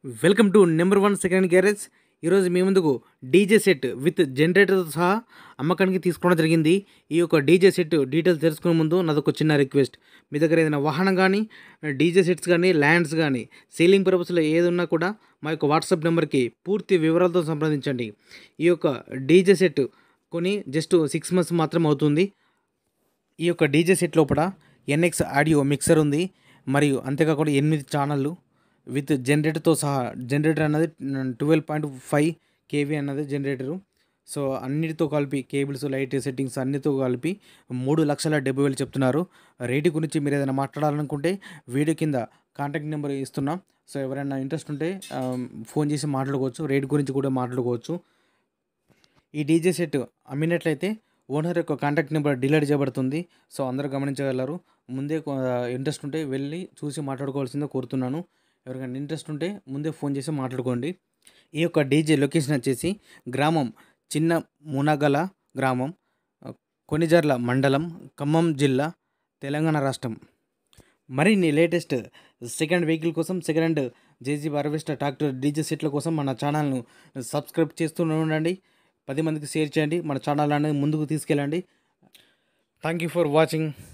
welcome to number one second garage ఈరోజు మీ ముందుకు డీజే సెట్ విత్ జనరేటర్తో సహా అమ్మకానికి తీసుకోవడం జరిగింది ఈ యొక్క డీజే సెట్ డీటెయిల్స్ తెలుసుకునే ముందు నాదొక చిన్న రిక్వెస్ట్ మీ దగ్గర ఏదైనా వాహనం కానీ డీజే సెట్స్ కానీ ల్యాండ్స్ కానీ సీలింగ్ పర్పస్లో ఏది ఉన్నా కూడా మా యొక్క వాట్సాప్ నెంబర్కి పూర్తి వివరాలతో సంప్రదించండి ఈ యొక్క డీజే సెట్ కొని జస్ట్ సిక్స్ మంత్స్ మాత్రం అవుతుంది ఈ యొక్క డీజే సెట్ లోపల ఎన్ఎక్స్ ఆడియో మిక్సర్ ఉంది మరియు అంతేకాకుండా ఎనిమిది ఛానళ్ళు విత్ జనరేటర్తో సహా జనరేటర్ అన్నది ట్వెల్వ్ పాయింట్ ఫైవ్ కేవీ అన్నది జనరేటరు సో అన్నిటితో కలిపి కేబుల్స్ లైట్ సెట్టింగ్స్ అన్నిటితో కలిపి మూడు లక్షల డెబ్బై వేలు చెప్తున్నారు రేటు గురించి మీరు ఏదైనా మాట్లాడాలనుకుంటే వీడియో కింద కాంటాక్ట్ నెంబర్ ఇస్తున్నాం సో ఎవరైనా ఇంట్రెస్ట్ ఉంటే ఆ, ఫోన్ చేసి మాట్లాడుకోవచ్చు రేట్ గురించి కూడా మాట్లాడుకోవచ్చు ఈ డీజే సెట్ అమ్మినట్లయితే ఓనర్ యొక్క కాంటాక్ట్ నెంబర్ డిలీట్ చేయబడుతుంది సో అందరూ గమనించగలరు ముందే ఇంట్రెస్ట్ ఉంటే వెళ్ళి చూసి మాట్లాడుకోవాల్సిందే కోరుతున్నాను ఎవరికైనా ఇంట్రెస్ట్ ఉంటే ముందే ఫోన్ చేసి మాట్లాడుకోండి ఈ యొక్క డీజే లొకేషన్ వచ్చేసి గ్రామం చిన్న మునగల గ్రామం కొనిజర్ల మండలం ఖమ్మం జిల్లా తెలంగాణ రాష్ట్రం మరిన్ని లేటెస్ట్ సెకండ్ వెహికల్ కోసం second hand JG harvester tractor DJ సెట్ల కోసం మన ఛానల్ను సబ్స్క్రైబ్ చేస్తూనే ఉండండి పది మందికి షేర్ చేయండి మన ఛానల్ అనేది ముందుకు తీసుకెళ్ళండి థ్యాంక్ యూ ఫర్ వాచింగ్